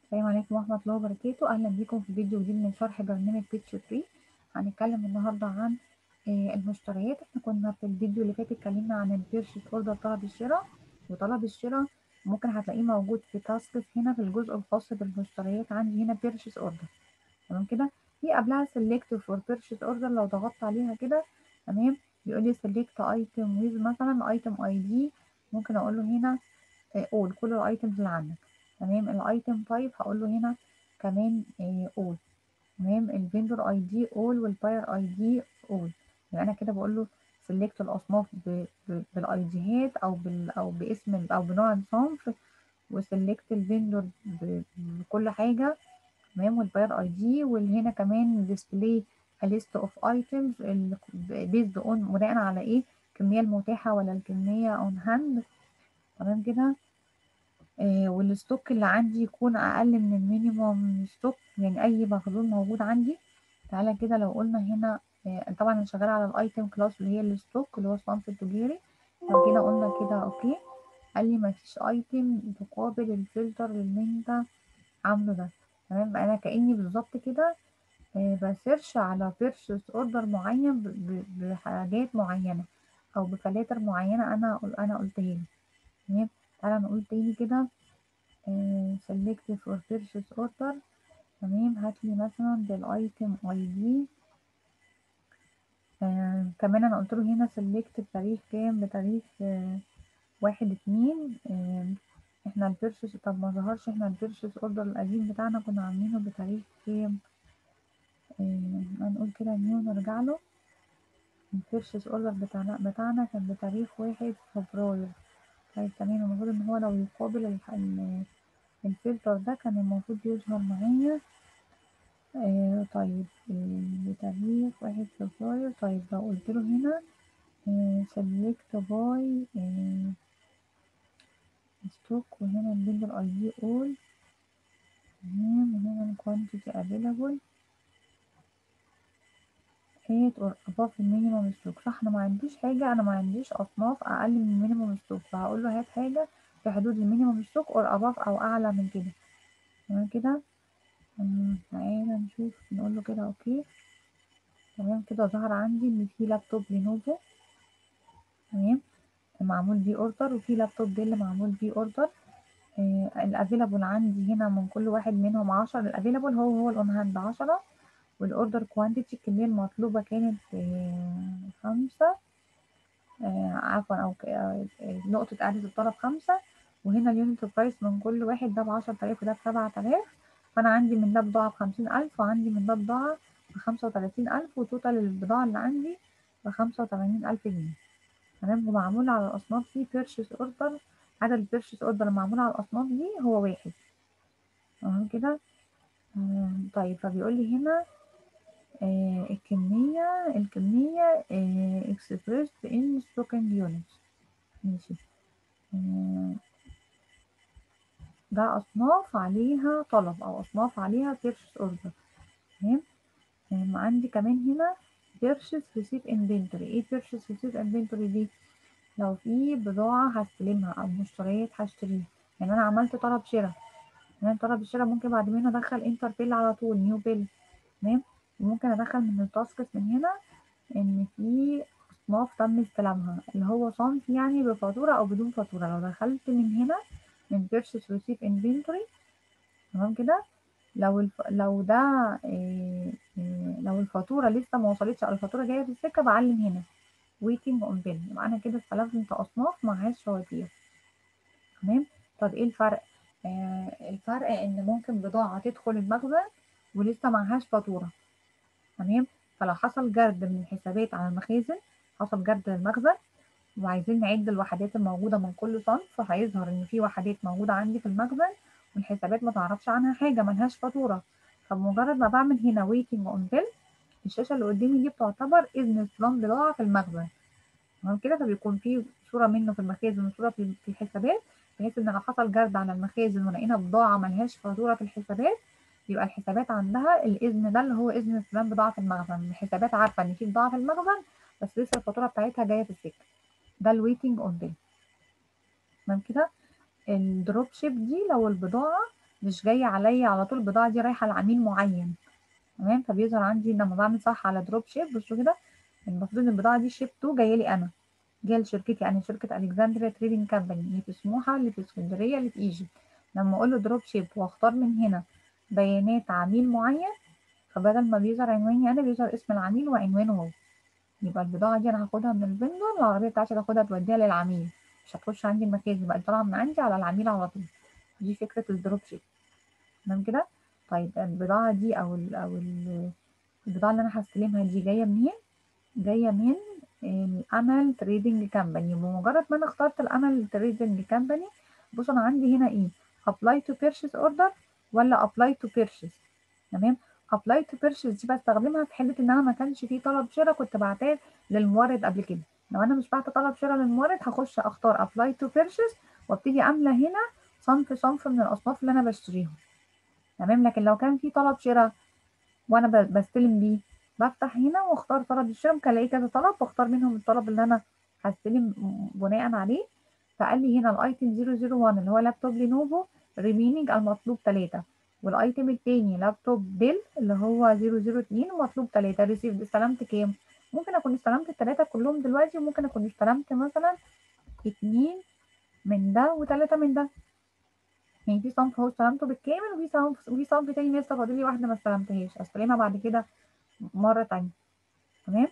السلام عليكم ورحمة الله وبركاته أهلا بكم في فيديو جديد من شرح برنامج بيتش تري هنتكلم النهاردة عن آه، المشتريات احنا كنا في الفيديو اللي فات اتكلمنا عن البيرشيس اوردر طلب الشراء وطلب الشراء ممكن هتلاقيه موجود في تاسكس هنا في الجزء الخاص بالمشتريات عندي هنا بيرشيس اوردر تمام كده في قبلها سيلكت فور بيرشيس اوردر لو ضغطت عليها كده تمام بيقول لي سيلكت ايتم ويز مثلا ايتم اي دي ممكن اقول له هنا اول كل الايتمز اللي عندك تمام الايتم تايب هقول له هنا كمان اول تمام الفيندور اي دي اول والباير اي دي اول يبقى انا كده بقول له سيلكت الاصناف بالاي ديهات او بال او باسم او بنوع الصنف وسيلكت الفيندور بكل حاجه تمام والباير اي دي وهنا كمان ديسبلاي a list of items based on بناء على ايه الكميه المتاحه ولا الكميه on hand تمام كده آه والستوك اللي عندي يكون اقل من المينيموم ستوك يعني اي مخزون موجود عندي تعالى كده لو قلنا هنا آه طبعا انا شغاله على الايتم كلاس اللي هي الستوك اللي هو الصنف التجاري لو كده قلنا كده اوكي قال لي مفيش ايتم تقابل الفلتر اللي انت عامله ده تمام انا كاني بالظبط كده آه بسيرش على بيرشيس اوردر معين بحاجات معينه او بفلاتر معينه انا انا قلتها لي تمام تعالى نقول تاني كده select for purchase order تمام هاتلي مثلا بالايتم اي دي آه كمان انا قلت له هنا select بتاريخ كام بتاريخ آه واحد اتنين آه احنا البيرشيس طب ما ظهرش احنا البيرشيس اوردر القديم بتاعنا كنا عاملينه بتاريخ كام آه هنقول كده نيو نرجع له البيرشيس اوردر بتاعنا بتاعنا كان بتاريخ واحد فبراير طيب تمام المفروض ان هو لو يقابل الفلتر ده كان المفروض يظهر معايا آه طيب آه بتاريخ واحد فبراير طيب لو قلت له هنا آه select باي ستوك وهنا البندر اي دي اول تمام وهنا quantity available at or above المينيموم ستوك صح انا ما عنديش حاجه انا ما عنديش اصناف اقل من المينيموم ستوك فهقول له هات حاجه في حدود المينيموم ستوك اور above او اعلى من كده تمام كده تعالى نشوف نقول له كده اوكي تمام كده ظهر عندي ان في لابتوب لينوفو تمام معمول بيه اوردر وفي لابتوب ديل معمول بيه اوردر آه الافيلابل عندي هنا من كل واحد منهم عشرة الافيلابل هو هو الاون هاند عشرة والاوردر كوانتيتي الكميه المطلوبه كانت خمسة آه عفوا او آه نقطه اعاده الطلب خمسة وهنا اليونت برايس من كل واحد ده بعشرة آلاف وده بسبعة آلاف فانا عندي من ده بضاعه بخمسين ألف وعندي من ده بضاعه بخمسة وتلاتين ألف وتوتال البضاعه اللي عندي بخمسة وتمانين ألف جنيه تمام ومعمول على الاصناف دي بيرشيس اوردر عدد البيرشيس اوردر المعمول على الاصناف دي هو واحد تمام كده آه طيب فبيقول لي هنا آه الكمية الكمية expressed in spoken units ماشي آه ده أصناف عليها طلب أو أصناف عليها purchase order تمام آه عندي كمان هنا purchase receipt inventory ايه purchase receipt inventory دي لو في بضاعة هستلمها أو مشتريات هشتريها يعني أنا عملت طلب شراء تمام طلب الشراء ممكن بعد منه أدخل انتر بيل على طول نيو بيل تمام وممكن ادخل من التاسكس من هنا ان في اصناف تم استلامها اللي هو صنف يعني بفاتوره او بدون فاتوره لو دخلت من هنا من purchase receipt inventory تمام كده لو الف... لو ده إيه إيه لو الفاتوره لسه ما وصلتش او الفاتوره جايه في السكه بعلم هنا waiting on bill يبقى انا كده استلمت اصناف معهاش فواتير تمام طب ايه الفرق آه الفرق ان ممكن بضاعه تدخل المخزن ولسه معهاش فاتوره تمام فلو حصل جرد من الحسابات على المخازن حصل جرد للمخزن وعايزين نعد الوحدات الموجودة من كل صنف فهيظهر إن في وحدات موجودة عندي في المخزن والحسابات ما تعرفش عنها حاجة ملهاش فاتورة فبمجرد ما بعمل هنا waiting on bill الشاشة اللي قدامي دي بتعتبر إذن استلام بضاعة في المخزن تمام كده فبيكون في صورة منه في المخازن وصورة في الحسابات بحيث إن لو حصل جرد على المخازن ولقينا بضاعة ملهاش فاتورة في الحسابات يبقى الحسابات عندها الإذن ده اللي هو إذن استلام بضاعة في المخزن الحسابات عارفة إن في بضاعة في المخزن بس لسه الفاتورة بتاعتها جاية في السكة ده الويتنج اون بيل تمام كده الدروب شيب دي لو البضاعة مش جاية عليا على طول البضاعة دي رايحة لعميل معين تمام فبيظهر عندي لما بعمل صح على دروب شيب بصوا كده المفروض ان البضاعة دي شيب 2 جاية لي انا جاية لشركتي انا شركة الكسندريا تريدنج كامباني اللي في سموحة اللي في اسكندرية اللي في ايجيبت لما اقول له دروب شيب واختار من هنا بيانات عميل معين فبدل ما بيظهر عنواني انا بيظهر اسم العميل وعنوانه هو يبقى البضاعة دي انا هاخدها من الفندور العربية بتاعتي تاخدها توديها للعميل مش هتخش عندي المخازن بقت طالعة من عندي على العميل على طول دي فكرة الدروب شيب تمام كده طيب البضاعة دي أو ال أو ال البضاعة اللي أنا هستلمها دي جاية منين؟ جاية من الأمل تريدنج كامباني بمجرد ما أنا اخترت الأمل تريدنج كامباني بص أنا عندي هنا إيه؟ apply to purchase order ولا apply to purchase تمام؟ apply to purchase دي بستخدمها في حالة إن أنا ما كانش في طلب شراء كنت بعتاه للمورد قبل كده لو أنا مش بعت طلب شراء للمورد هخش أختار apply to purchase وابتدي أملى هنا صنف صنف من الأصناف اللي أنا بشتريهم تمام لكن لو كان في طلب شراء وانا بستلم بيه بفتح هنا واختار طلب الشراء ممكن الاقي كذا طلب واختار منهم الطلب اللي انا هستلم بناء عليه فقال لي هنا الايتم 001 اللي هو لابتوب لينوفو ريمينينج المطلوب 3 والايتم التاني لابتوب ديل اللي هو 002 ومطلوب 3 ريسيفد استلمت كام ممكن اكون استلمت الثلاثه كلهم دلوقتي وممكن اكون استلمت مثلا اتنين من ده وثلاثه من ده يعني في صنف هو استلمته بالكامل وفي صنف وفي صنف تاني لسه فاضل لي واحده ما استلمتهاش استلمها بعد كده مره تانية تمام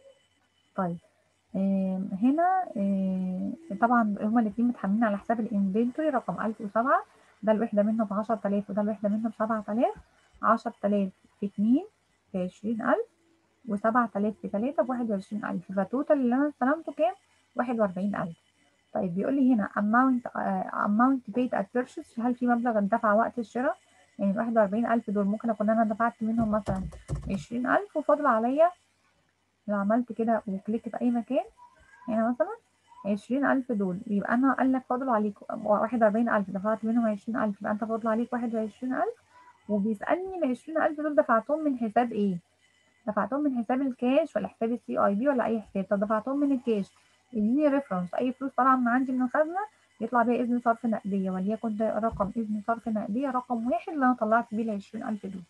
طيب آه هنا آه طبعا هما الاتنين متحملين على حساب الانفنتوري رقم 1007 ده الوحده منه ب 10000 وده الوحده منه ب 7000 10000 في 2 ب 20000 و7000 في 3 ب 21000 فالتوتال اللي انا استلمته كام 41000 طيب بيقول لي هنا amount uh, amount paid at purchase هل في مبلغ اتدفع وقت الشراء يعني ال 41000 دول ممكن اكون انا دفعت منهم مثلا 20000 وفاضل عليا لو عملت كده وكليك في اي مكان هنا مثلا 20000 دول يبقى انا قال لك فاضل عليك 41000 دفعت منهم 20000 يبقى انت فاضل عليك 21000 وبيسالني ال 20000 دول دفعتهم من حساب ايه دفعتهم من حساب الكاش ولا حساب السي اي بي ولا اي حساب طب دفعتهم من الكاش يديني ريفرنس اي فلوس طالعه من عندي من الخزنه يطلع بيها اذن صرف نقديه وليكن ده رقم اذن صرف نقديه رقم واحد اللي انا طلعت بيه ال 20000 دول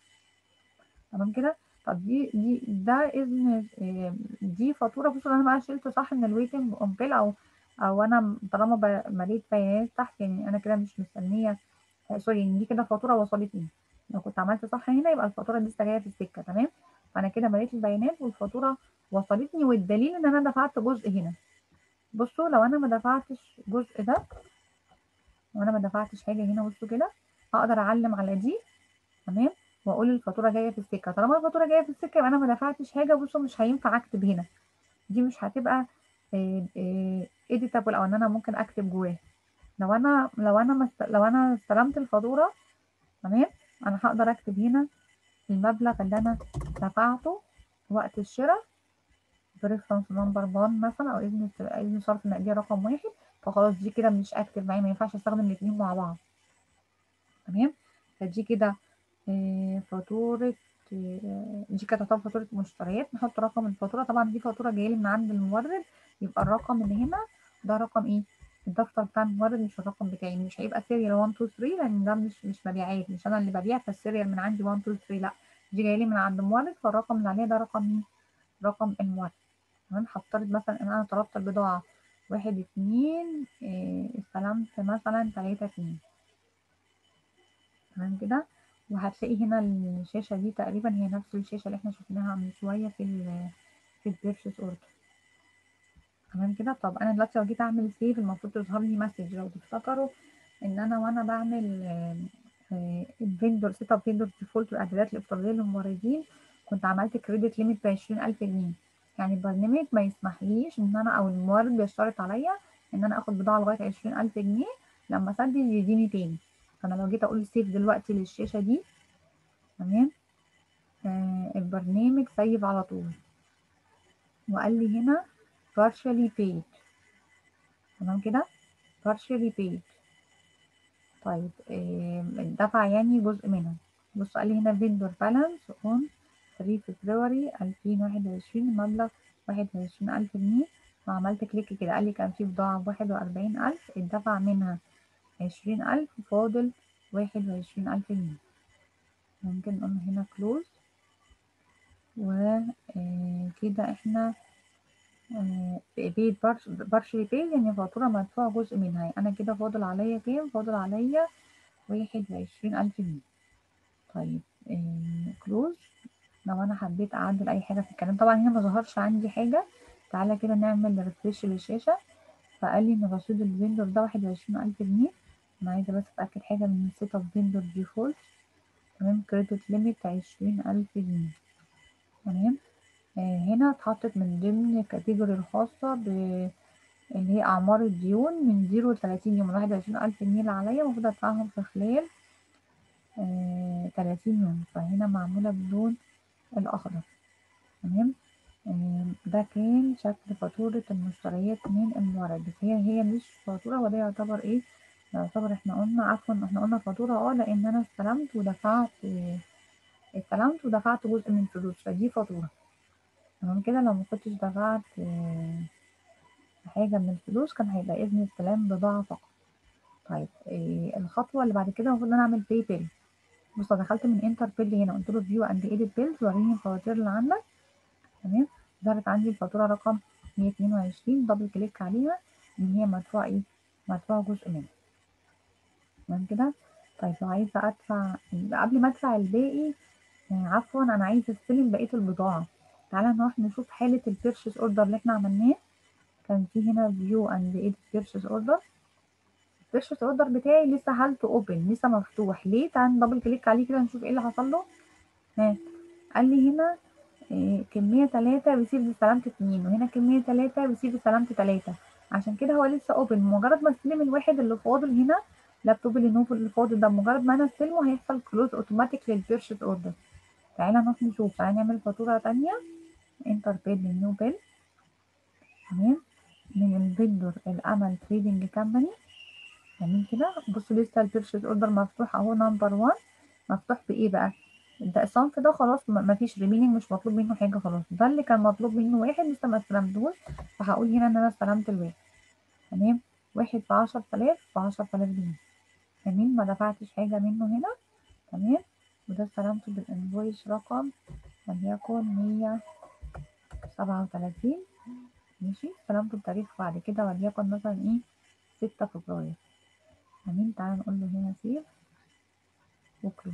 تمام كده طب دي دي ده اذن دي فاتوره بصوا انا بقى شلت صح من الويتنج اون بيل او او انا طالما مليت بيانات تحت يعني انا كده مش مستنيه سوري يعني دي كده فاتوره وصلتني لو كنت عملت صح هنا يبقى الفاتوره دي لسه جايه في السكه تمام فانا كده مليت البيانات والفاتوره وصلتني والدليل ان انا دفعت جزء هنا بصوا لو انا ما دفعتش الجزء ده وانا ما دفعتش حاجه هنا بصوا كده هقدر اعلم على دي تمام واقول الفاتوره جايه في السكه طالما الفاتوره جايه في السكه يبقى انا ما دفعتش حاجه بصوا مش هينفع اكتب هنا دي مش هتبقى اديتابل او ان انا ممكن اكتب جواها لو انا لو انا مست... لو انا استلمت الفاتوره تمام انا هقدر اكتب هنا المبلغ اللي انا دفعته وقت الشراء بريفرنس نمبر 1 مثلا او اذن اذن صرف نقديه رقم واحد فخلاص دي كده مش اكتف معايا ما ينفعش استخدم الاثنين مع بعض تمام فدي كده فاتورة دي كانت تعتبر فاتورة مشتريات نحط رقم الفاتورة طبعا دي فاتورة جاية لي من عند المورد يبقى الرقم اللي هنا ده رقم ايه الدفتر بتاع المورد مش الرقم بتاعي مش هيبقى سيريال 1 2 3 لان ده مش مش مبيعات مش انا اللي ببيع فالسيريال من عندي 1 2 3 لا دي جايه لي من عند المورد فالرقم اللي عليه ده رقم مين رقم المورد تمام هفترض مثلا ان انا طلبت البضاعة واحد اتنين إيه استلمت مثلا تلاتة اتنين تمام كده وهتلاقي هنا الشاشة دي تقريبا هي نفس الشاشة اللي احنا شفناها من شوية في ال في البيرشيس اوردر تمام كده طب انا دلوقتي لو جيت اعمل سيف المفروض تظهر لي مسج لو تفتكروا ان انا وانا بعمل الفيندور سيت اب فيندور ديفولت والاعدادات الافتراضيه للموردين كنت عملت كريدت ليميت ب 20000 جنيه يعني البرنامج ما يسمحليش ان انا او المورد بيشترط عليا ان انا اخد بضاعه لغايه 20000 جنيه لما اسدد يديني تاني فانا لو جيت اقول سيف دلوقتي للشاشه دي تمام آه البرنامج سيف على طول وقال لي هنا partially paid تمام كده partially paid طيب آه الدفع يعني جزء منها بص قال لي هنا vendor balance on 3 فبراير 2021 المبلغ 21000 جنيه وعملت كليك كده قال لي كان في بضاعة بواحد وأربعين ألف اتدفع منها عشرين ألف فاضل واحد وعشرين ألف جنيه ممكن نقول هنا close وكده احنا بيت partially paid يعني فاتورة مدفوع جزء منها يعني أنا كده فاضل عليا كام؟ فاضل عليا واحد وعشرين ألف جنيه طيب كلوز لو أنا حبيت أعدل أي حاجة في الكلام طبعا هنا مظهرش عندي حاجة تعالى كده نعمل ريفريش للشاشة فقال لي إن رصيد الفيندور ده واحد وعشرين ألف جنيه أنا عايزة بس أتأكد حاجة من السيت أب فيندور ديفولت تمام كريدت ليميت عشرين ألف جنيه تمام آه هنا اتحطت من ضمن كاتيجوري الخاصة ب اللي هي أعمار الديون من زيرو لتلاتين يوم واحد وعشرين ألف جنيه اللي عليا المفروض أدفعهم في خلال آه تلاتين يوم فهنا معمولة باللون الأخضر تمام آه ده كان شكل فاتورة المشتريات من المورد بس هي هي مش فاتورة وده يعتبر ايه يعتبر احنا قلنا عفوا احنا قلنا فاتورة اه لأن أنا استلمت ودفعت آه استلمت ودفعت جزء من الفلوس فدي فاتورة تمام كده لو مكنتش دفعت حاجة من الفلوس كان هيبقى إذن استلام بضاعة فقط طيب إيه الخطوة اللي بعد كده المفروض إن أنا أعمل باي بيل بص دخلت من انتر بيل هنا قلت له فيو اند ايديت بيلز وريني الفواتير اللي عندك تمام ظهرت عندي الفاتورة رقم مية اتنين وعشرين دبل كليك عليها إن هي مدفوع إيه مدفوع جزء منها تمام كده طيب لو عايزة أدفع قبل ما أدفع الباقي عفوا أنا عايزة أستلم بقية البضاعة تعالى نروح نشوف حالة البيرشيز اوردر اللي احنا عملناه كان في هنا فيو اند ايديت بيرشيز اوردر البيرشيز اوردر بتاعي لسه حالته اوبن لسه مفتوح ليه تعالى دبل كليك عليه كده نشوف ايه اللي حصل له ها قال لي هنا إيه كمية تلاتة ريسيف استلمت اتنين وهنا كمية تلاتة ريسيف استلمت تلاتة عشان كده هو لسه اوبن مجرد ما استلم الواحد اللي فاضل هنا لابتوب لينوفو اللي فاضل ده مجرد ما انا استلمه هيحصل كلوز اوتوماتيك للبيرشيز اوردر تعالى نروح نشوف تعالى نعمل فاتورة تانية انتر بيد نيو بيل تمام من الفيندور الامل تريدنج كامباني تمام كده بصوا لسه البيرشيز اوردر مفتوح اهو نمبر 1 مفتوح بايه بقى ده الصنف ده خلاص مفيش ريمينينج مش مطلوب منه حاجه خلاص ده اللي كان مطلوب منه واحد لسه ما استلمتوش فهقول هنا ان انا استلمت الواحد تمام واحد بعشر تلاف بعشر تلاف جنيه تمام ما دفعتش حاجه منه هنا تمام وده استلمته بالانفويس رقم وليكن مية سبعة وتلاتين ماشي استلمته بتاريخ بعد كده وليكن مثلا ايه ستة فبراير تمام تعالى نقول له هنا سيف وكلوز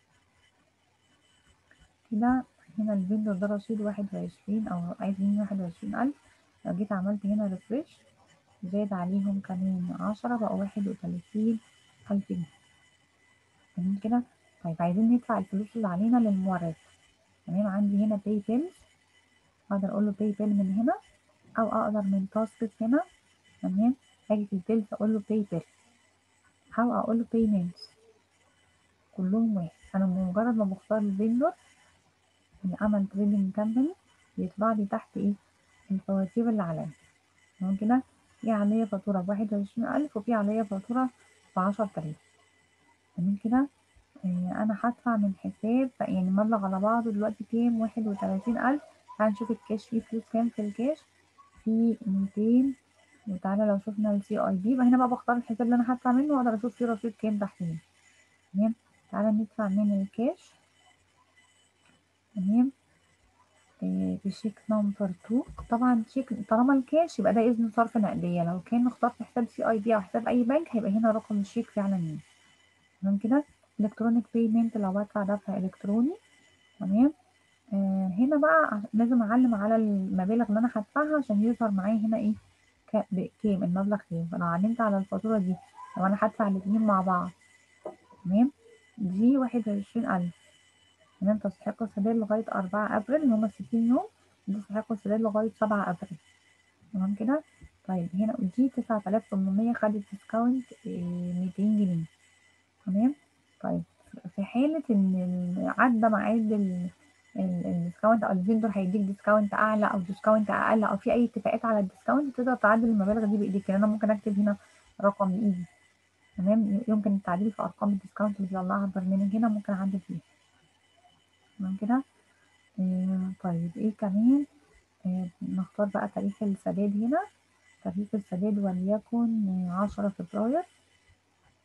كده هنا الفيندور ده رصيد واحد وعشرين او عايز مني واحد وعشرين ألف لو جيت عملت هنا ريفريش زاد عليهم كمان عشرة بقوا واحد وتلاتين ألف جنيه تمام كده طيب عايزين ندفع الفلوس اللي علينا للمورد تمام عندي هنا باي بيل اقدر اقول له باي بيل من هنا او اقدر من تاسكس هنا تمام اجي في البيلز اقول له باي بيل او اقول له بايمنتس كلهم واحد انا مجرد ما بختار الفيندور اللي عمل تريدنج كامباني بيطلع لي تحت ايه الفواتير اللي عليا تمام كده في عليا فاتورة بواحد وعشرين ألف وفي عليا فاتورة بعشر تلاف تمام كده انا هدفع من حساب يعني المبلغ على بعضه دلوقتي كام واحد وتلاتين الف تعالى نشوف الكاش فيه فلوس كام في الكاش في ميتين وتعالى لو شفنا السي اي دي يبقى هنا بقى بختار الحساب اللي انا هدفع منه واقدر اشوف فيه رصيد كام تحتيه تمام تعالى ندفع من الكاش تمام بشيك نمبر 2 طبعا شيك طالما الكاش يبقى ده اذن صرف نقديه لو كان اخترت حساب سي اي دي او حساب اي بنك هيبقى هنا رقم الشيك فعلا هنا تمام كده الكترونيك بيمنت لو بدفع دفع الكتروني تمام آه هنا بقى لازم اعلم على المبالغ اللي انا هدفعها عشان يظهر معايا هنا ايه كام المبلغ كام فلو علمت على الفاتوره دي لو انا هدفع الاتنين مع بعض تمام دي واحد وعشرين الف تمام تستحق السداد لغايه أربعة ابريل اللي هما ستين يوم دي تستحق السداد لغايه سبعة ابريل تمام كده طيب هنا دي تسعة آلاف تمنمية خدت ديسكاونت ميتين جنيه تمام طيب في حالة إن عدى ميعاد الديسكاونت أو الفيندور هيديك ديسكاونت أعلى أو ديسكاونت أقل أو في أي اتفاقات على الديسكاونت تقدر تعدل المبالغ دي بإيديك يعني أنا ممكن أكتب هنا رقم بإيدي تمام يمكن التعديل في أرقام الديسكاونت اللي بيطلعها البرنامج هنا ممكن أعدل فيها تمام كده آه طيب إيه كمان آه نختار بقى تاريخ السداد هنا تاريخ السداد وليكن عشرة فبراير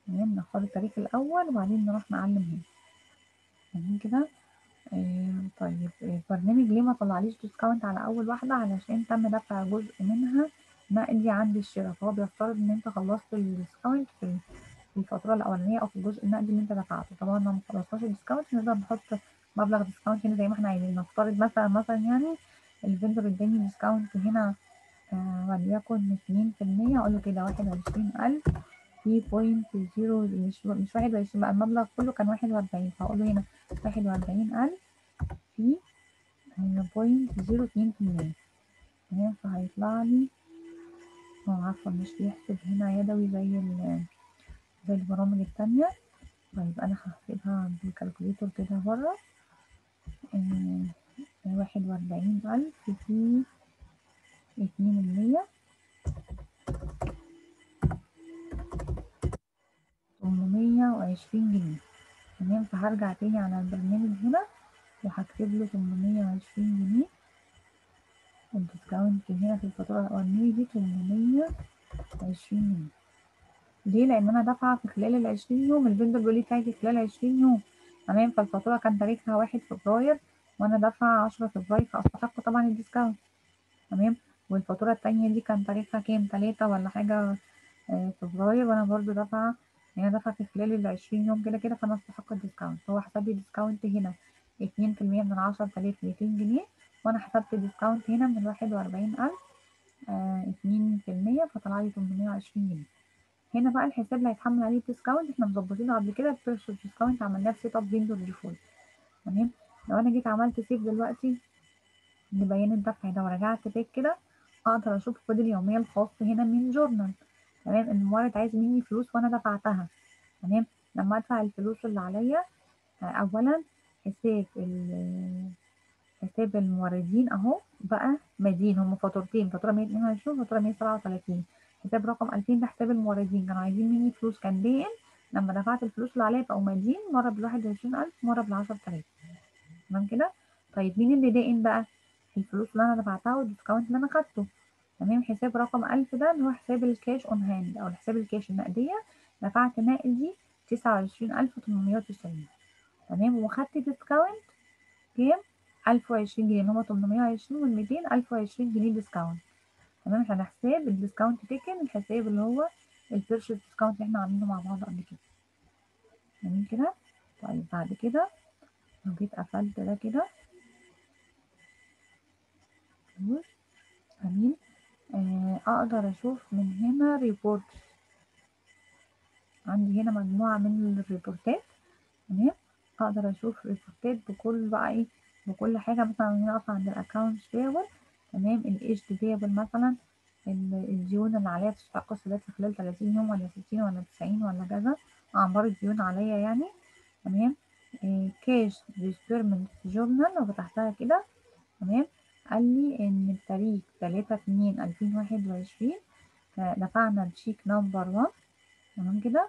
تمام نختار التاريخ الأول وبعدين نروح نعلم هنا تمام كده آه طيب البرنامج ليه ما طلعليش ديسكاونت على أول واحدة علشان تم دفع جزء منها نقدي عند الشراء فهو بيفترض إن أنت خلصت الديسكاونت في في الفترة الأولانية أو في الجزء النقدي اللي أنت دفعته طبعا لو مخلصناش الديسكاونت نقدر نحط مبلغ ديسكاونت هنا زي ما احنا عايزين نفترض مثلا مثلا يعني الفندور اداني ديسكاونت هنا آه وليكن اتنين في المية أقوله كده واحد وعشرين ألف في بوينت زيرو مش مش واحد وعشرين بقى المبلغ كله كان واحد وأربعين فهقوله هنا واحد وأربعين ألف في بوينت زيرو اتنين في المية تمام فهيطلع لي اه عفوا مش بيحسب هنا يدوي زي ال زي البرامج التانية طيب أنا هحسبها بالكالكوليتور كده بره آه واحد وأربعين ألف في اتنين المية تمنمية وعشرين جنيه تمام فهرجع تاني على البرنامج هنا وهكتب له تمنمية وعشرين جنيه الديسكاونت هنا في الفاتورة الأولانية دي تمنمية وعشرين جنيه ليه؟ لأن أنا دافعة في خلال العشرين يوم الفندور بيقول لي بتاعتي خلال عشرين يوم تمام فالفاتورة كان تاريخها واحد فبراير وأنا دافعة عشرة فبراير فأستحق طبعا الديسكاونت تمام والفاتورة التانية دي كان تاريخها كام تلاتة ولا حاجة آه فبراير وأنا برضو دافعة يعني دافعة في خلال العشرين يوم كده كده فأنا أستحق الديسكاونت هو حسب لي ديسكاونت هنا اتنين في المية من عشرة آلاف ميتين جنيه وأنا حسبت ديسكاونت هنا من واحد وأربعين ألف اتنين في المية فطلع لي تمنمية وعشرين جنيه هنا بقى الحساب اللي هيتحمل عليه الديسكاونت احنا مظبطينه قبل كده البيرشيز ديسكاونت عملناه في سيت اب فيندور ديفولت تمام لو انا جيت عملت سيف دلوقتي لبيان الدفع ده ورجعت باك كده اقدر اشوف الكود اليوميه الخاص هنا من جورنال تمام المورد عايز مني فلوس وانا دفعتها تمام لما ادفع الفلوس اللي عليا اولا حساب حساب الموردين اهو بقى مدين هم فاتورتين فاتوره 122 وفاتوره 137 حساب رقم 2000 ده حساب الموردين كانوا عايزين مني فلوس كان دائن لما دفعت الفلوس اللي عليا بقوا مدين مرة بالواحد وعشرين ألف مرة بالعشرة آلاف تمام كده طيب مين اللي دائن بقى الفلوس اللي أنا دفعتها والديسكاونت اللي أنا خدته تمام حساب رقم ألف ده اللي هو حساب الكاش أون هاند أو حساب الكاش النقدية دفعت نقدي تسعة وعشرين ألف وتمنمية وتسعين تمام وخدت ديسكاونت كام ألف وعشرين جنيه اللي هما تمنمية وعشرين والميتين ألف وعشرين جنيه ديسكاونت تمام احنا هنحساب الديسكاونت تيكن الحساب اللي هو البيرشيز ديسكاونت اللي احنا عاملينه مع بعض قبل كده جميل كده طيب بعد كده لو جيت قفلت ده كده جميل آه اقدر اشوف من هنا ريبورت عندي هنا مجموعة من الريبورتات تمام اقدر اشوف ريبورتات بكل بقى ايه بكل حاجة مثلا هنا اقف عند الاكونتس بيبل تمام الايش بيبل مثلا الديون اللي عليا تستحق السداد في خلال 30 يوم ولا 60 ولا 90 ولا كذا اعمار الديون عليا يعني تمام كاش ديسبيرمنت جورنال لو فتحتها كده تمام قال لي ان بتاريخ 3 2 2021 دفعنا الشيك نمبر 1 تمام كده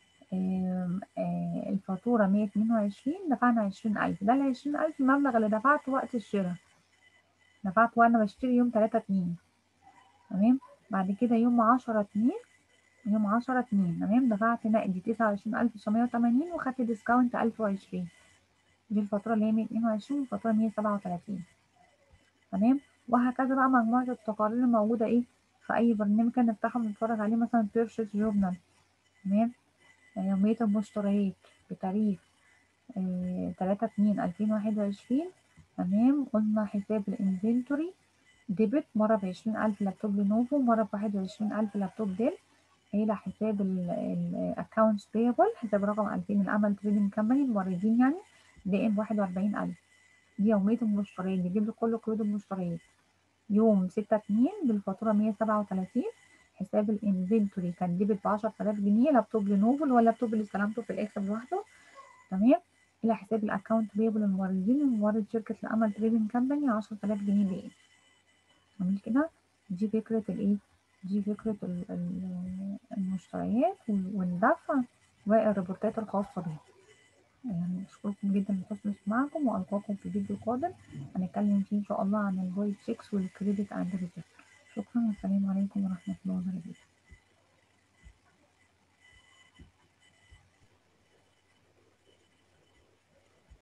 الفاتورة 122 دفعنا 20000 ده ال 20000 المبلغ اللي دفعته وقت الشراء دفعت وانا بشتري يوم تلاتة اتنين تمام بعد كده يوم عشرة اتنين يوم عشرة اتنين تمام دفعت نقدي تسعة وعشرين ألف تسعمية وتمانين وخدت ديسكاونت ألف وعشرين دي الفاتورة اللي هي مية اتنين وعشرين والفاتورة مية سبعة وتلاتين تمام وهكذا بقى مجموعة التقارير اللي موجودة ايه في أي برنامج كان نفتحه ونتفرج عليه مثلا بيرشيز جورنال تمام يومية المشتريات بتاريخ تلاتة اتنين ألفين واحد وعشرين تمام قلنا حساب الانفنتوري ديبت مرة بعشرين ألف لابتوب لينوفو مرة بواحد وعشرين ألف لابتوب ديل هيلا حساب الأكاونتس بيبل حساب رقم ألفين الأمل تريدنج كمباني الموردين يعني دائم بواحد وأربعين ألف دي يومية المشتريات بيجيب لي كل قيود المشتريات يوم ستة اتنين بالفاتورة مية سبعة وتلاتين حساب الانفنتوري كان ديبت بعشرة آلاف جنيه لابتوب لينوفو اللي هو اللابتوب اللي استلمته في الآخر لوحده تمام إلى حساب الأكاونت بيبل الموردين ومورد شركة الأمل تريدنج كمباني عشرة آلاف جنيه دقيقة جميل كده دي فكرة الإيه دي فكرة المشتريات والدفع والريبورتات الخاصة بيها يعني أشكركم جدا لحسن استماعكم وألقاكم في فيديو قادم هنتكلم فيه إن شاء الله عن الفويد 6 والكريدت أند ريزيرف شكرا والسلام عليكم ورحمة الله وبركاته